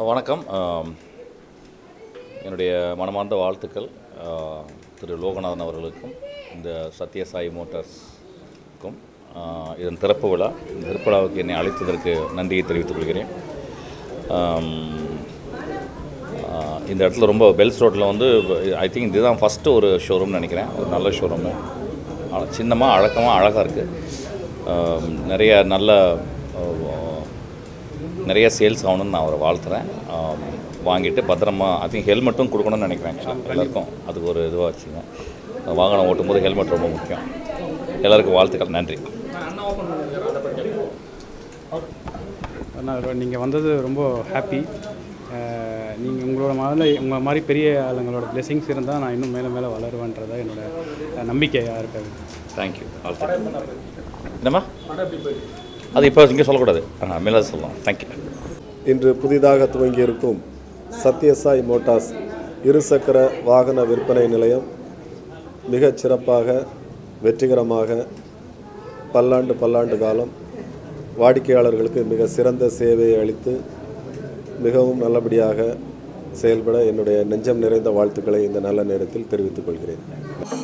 வணக்கம் ஆம், என்னுடைய மனமார்ந்த வாழ்த்துக்கள் ஆ, திரு லோகநாதன் அவர்களுக்கும் இந்த சத்யசாய் மோட்டார்ஸ்க்கும் ஆ, இதன் திறப்பு விழா இந்த திறப்பு விழாவுக்கு என்னை அழைத்ததற்கு நன்றியை தெரிவித்துக் கொள்கிறேன் ஆம், ஆ, இந்த இடத்துல ரொம்ப பெல்ஸ் ரோட்டில் வந்து ஐ திங்க் இதுதான் ஃபஸ்ட்டு ஒரு ஷோரூம்னு நினைக்கிறேன் ஒரு நல்ல ஷோரூமு சின்னமாக அழக்கமாக அழகாக இருக்குது நிறைய நல்ல ஆ, நிறைய சேல்ஸ் ஆகணும்னு நான் அவரை வாழ்த்துறேன் ஆம், வாங்கிட்டு பத்திரமா ஐ திங்க் ஹெல்மெட்டும் கொடுக்கணும்னு நினைக்கிறேன் ஆக்சுவலாக எல்லாருக்கும் அதுக்கு ஒரு இதுவாக வச்சுங்க வாகனம் ஓட்டும்போது ஹெல்மெட் ரொம்ப முக்கியம் எல்லாருக்கும் வாழ்த்துக்கள் நன்றி நான் நீங்கள் வந்தது ரொம்ப ஹாப்பி நீங்கள் உங்களோட மாதிரி உங்களை மாதிரி பெரிய ஆளுங்களோட blessings இருந்தால் நான் இன்னும் மேலே மேலே வளருவேன்றதா என்னோட அஹ், நம்பிக்கையாக இருக்காது தேங்க்யூ வாழ்த்துக்கள் என்னம்மா அது இப்போ இங்கே சொல்லக்கூடாது ஆ மேலே சொல்லலாம் தேங்க்யூ இன்று புதிதாக துவங்கியிருக்கும் சத்யசாய் மோட்டார்ஸ் இருசக்கர வாகன விற்பனை நிலையம் மிகச் சிறப்பாக வெற்றிகரமாக பல்லாண்டு பல்லாண்டு காலம் வாடிக்கையாளர்களுக்கு மிக சிறந்த சேவையை அளித்து மிகவும் நல்லபடியாக செயல்பட என்னுடைய நெஞ்சம் நிறைந்த வாழ்த்துக்களை இந்த நல்ல நேரத்தில் தெரிவித்துக் கொள்கிறேன்